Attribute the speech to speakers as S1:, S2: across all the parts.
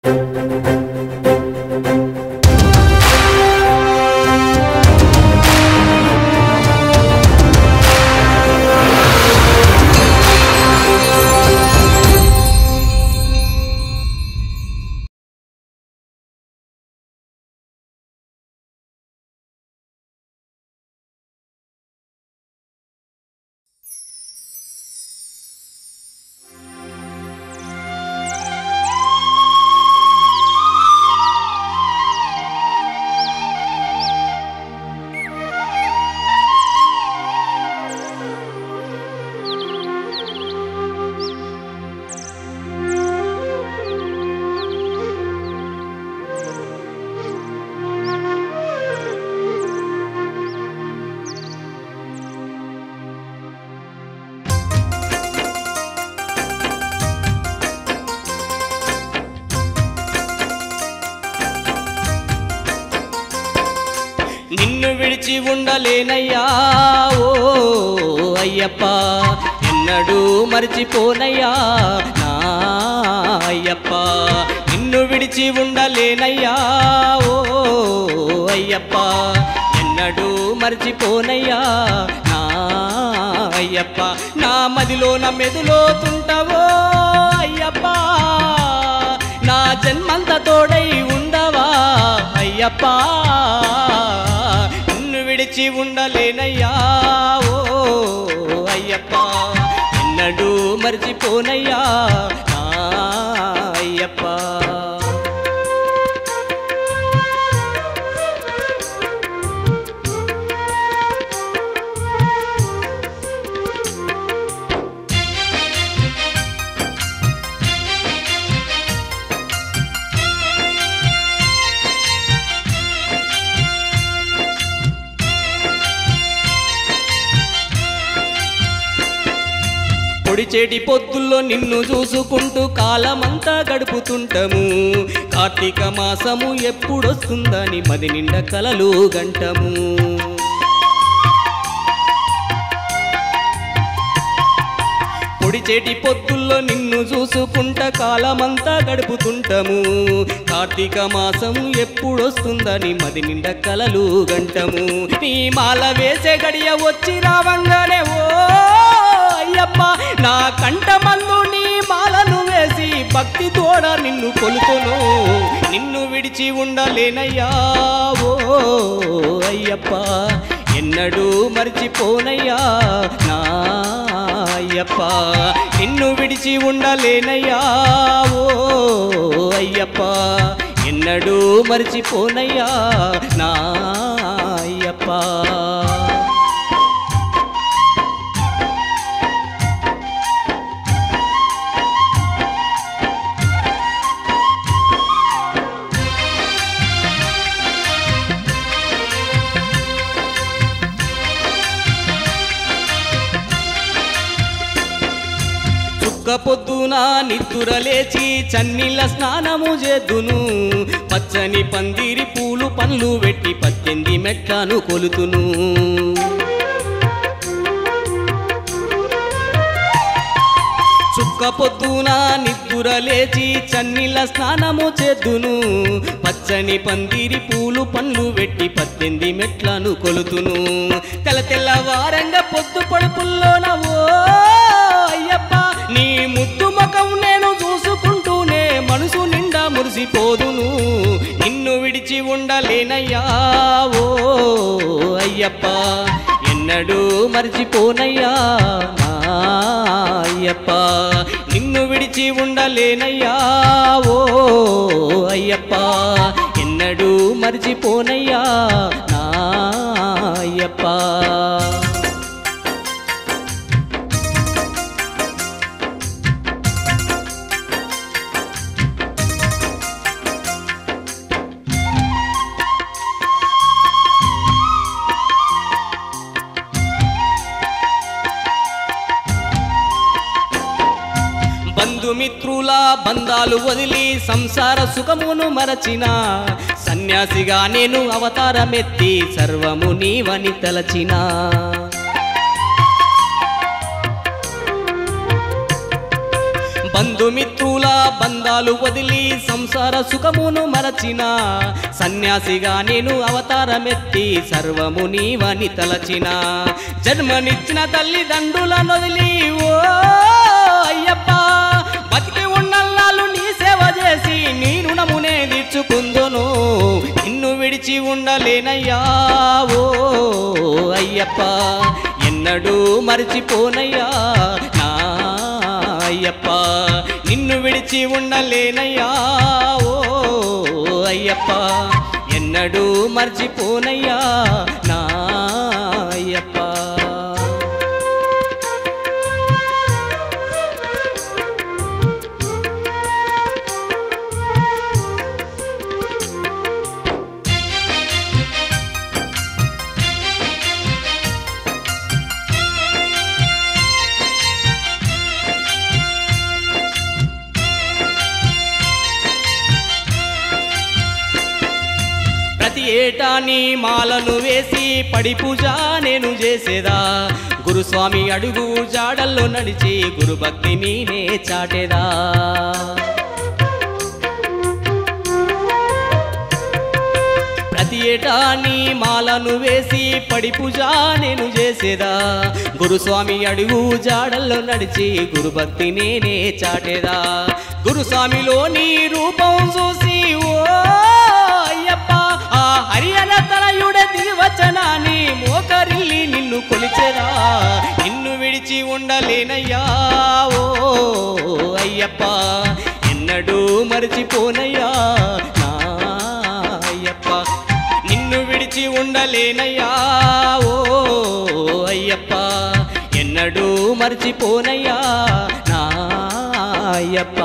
S1: నిన్ను విడిచి ఉండలేనయ్యా ఓ అయ్యప్ప ఎన్నడూ మర్చిపోనయ్యా నా అయ్యప్ప నిన్ను విడిచి ఉండలేనయ్యా ఓ అయ్యప్ప ఎన్నడూ మర్చిపోనయ్యా నా అయ్యప్ప నా మదిలో నా మెదులో తుంటవో అయ్యప్ప నా జన్మంత తోడై ఉండవా అయ్యప్ప నిన్ను విడిచి ఉండలేనయ్యా ఓ అయ్యప్ప ఎన్నడూ మర్చిపోనయ్యా నా అయ్యప్ప పొడిచేటి పొద్దుల్లో నిన్ను చూసుకుంటూ కాలమంతా గడుపుతుంటము కార్తీక మాసము ఎప్పుడొస్తుందని మది నిండా కలలు గంటము పొడిచేటి పొద్దుల్లో నిన్ను చూసుకుంట కాలమంతా గడుపుతుంటము కార్తీక మాసము ఎప్పుడొస్తుందని మది నిండా కలలు గంటము నీ మాల వేసే గడియ వచ్చి రావంగానే ఓ అయ్యప్ప నా కంఠమందు నీ మాలను వేసి భక్తి తోడ నిన్ను కొలుకొను నిన్ను విడిచి ఉండలేనయ్యా ఓ అయ్యప్ప ఎన్నడూ మర్చిపోనయ్యా నా అయ్యప్ప నిన్ను విడిచి ఉండలేనయ్యా ఓ అయ్యప్ప ఎన్నడూ మర్చిపోనయ్యా నా అయ్యప్ప చుక్క పొద్దున నిద్దుర లేచి చన్నీళ్ళ స్నానము చేద్దును పచ్చని పందిరి పూలు పండ్లు పెట్టి పద్దెనిమిది మెట్లను కొలుతును చుక్క పొద్దున నిద్దుర లేచి చన్నీళ్ళ స్నానము చేద్దును పచ్చని పందిరి పూలు పండ్లు పెట్టి పద్దెనిమిది మెట్లను కొలుతును తెల్ల తెల్లవారంగా పొద్దు పడుపుల్లోన ఓ అయ్యప్ప నీ ముద్దు ముఖం నేను చూసుకుంటూనే మనసు నిండా మురిసిపోదును నిన్ను విడిచి ఉండలేనయ్యా ఓ అయ్యప్ప ఎన్నడూ మర్చిపోనయ్యా నా అయ్యప్ప నిన్ను విడిచి ఉండలేనయ్యా ఓ అయ్యప్ప ఎన్నడూ మర్చిపోనయ్యా నా అయ్యప్ప బంధుమిత్రుల బంధాలు వదిలి సంసార సుఖమును మరచిన సన్యాసిగా నేను అవతారమెత్తి సర్వము నీవని తలచిన బంధుమిత్రుల బంధాలు వదిలి సంసార సుఖమును మరచిన సన్యాసిగా నేను అవతారమెత్తి సర్వము నీవని తలచిన జన్మనిచ్చిన తల్లిదండ్రుల నొదిలి ఓ అయ్యప్ప బతికి ఉన్నల్లాలు నీ సేవ చేసి నీ రుణమునే తీర్చుకుందును నిన్ను విడిచి ఉండలేనయ్యా ఓ అయ్యప్ప ఎన్నడూ మర్చిపోనయ్యా నా అయ్యప్ప నిన్ను విడిచి ఉండలేనయ్యా ఓ అయ్యప్ప ఎన్నడూ మర్చిపోనయ్యా నా అయ్యప్ప ప్రతి ఏటా నీ మాలను వేసి పడి పూజ నేను చేసేదా గురుస్వామి అడుగు జాడల్లో నడిచి గురుభక్తి నేనే చాటేదా ప్రతి ఏటా నీ మాలను వేసి పడి పూజ నేను చేసేదా గురుస్వామి అడుగు జాడల్లో నడిచి గురుభక్తి నేనే చాటేదా గురుస్వామిలో నీ రూపం చూసి ఓ అయ్యప్ప ఆ హరియన తనయుడ దివచనాన్ని మోకరిల్లి నిన్ను కొలిచెదా నిన్ను విడిచి ఉండలేనయ్యా ఓ అయ్యప్ప ఎన్నడూ మరచిపోనయ్యా నా అయ్యప్ప నిన్ను విడిచి ఉండలేనయ్యా ఓ అయ్యప్ప ఎన్నడూ మర్చిపోనయ్యా నా అయ్యప్ప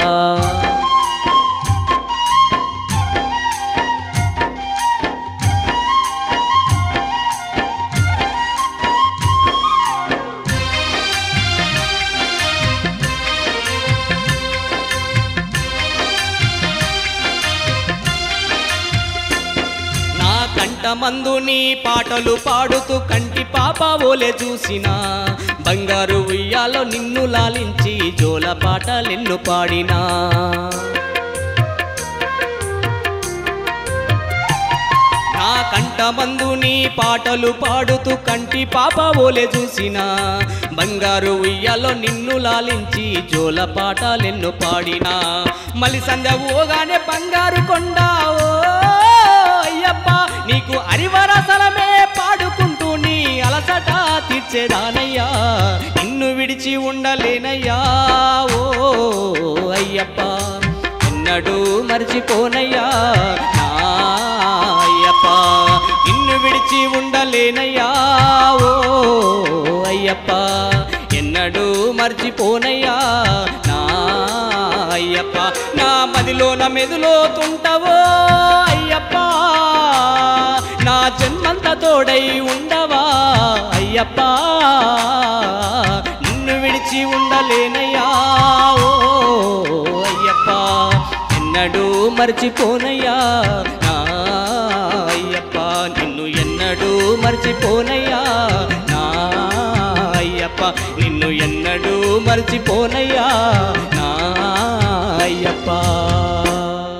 S1: నా కంఠమందు నీ పాటలు పాడుతూ కంటి పాప ఓలే చూసిన బంగారు ఉయ్యాలో నిన్ను లాలించి జోల పాటలెన్ను పాడినా నా కంఠమందు నీ పాటలు పాడుతూ కంటి పాప ఓలే చూసిన బంగారు ఉయ్యాలో నిన్ను లాలించి జోల పాటలెన్ను పాడినా మలి సంధ్య ఓగానే బంగారు కొండ ఓ అయ్యప్ప నీకు అరివరసలమే పాడుకుంటూ నీ అలసట తీర్చేదానయ్యా నిన్ను విడిచి ఉండలేనయ్యా ఓ అయ్యప్ప ఎన్నడూ మర్చిపోనయ్యా నా అయ్యప్ప నిన్ను విడిచి ఉండలేనయ్యా ఓ అయ్యప్ప ఎన్నడూ మర్చిపోనయ్యా నా అయ్యప్ప నా మదిలోన మెదులోతుంటవో అయ్యప్ప నా జన్మంత తోడై ఉండవా అయ్యప్ప నిన్ను విడిచి ఉండలేనయ్యా ఓ అయ్యప్ప ఎన్నడూ మర్చిపోనయ్యా నా అయ్యప్ప నిన్ను ఎన్నడూ మర్చిపోనయ్యా నా అయ్యప్ప నిన్ను ఎన్నడూ మర్చిపోనయ్యా నా అయ్యప్ప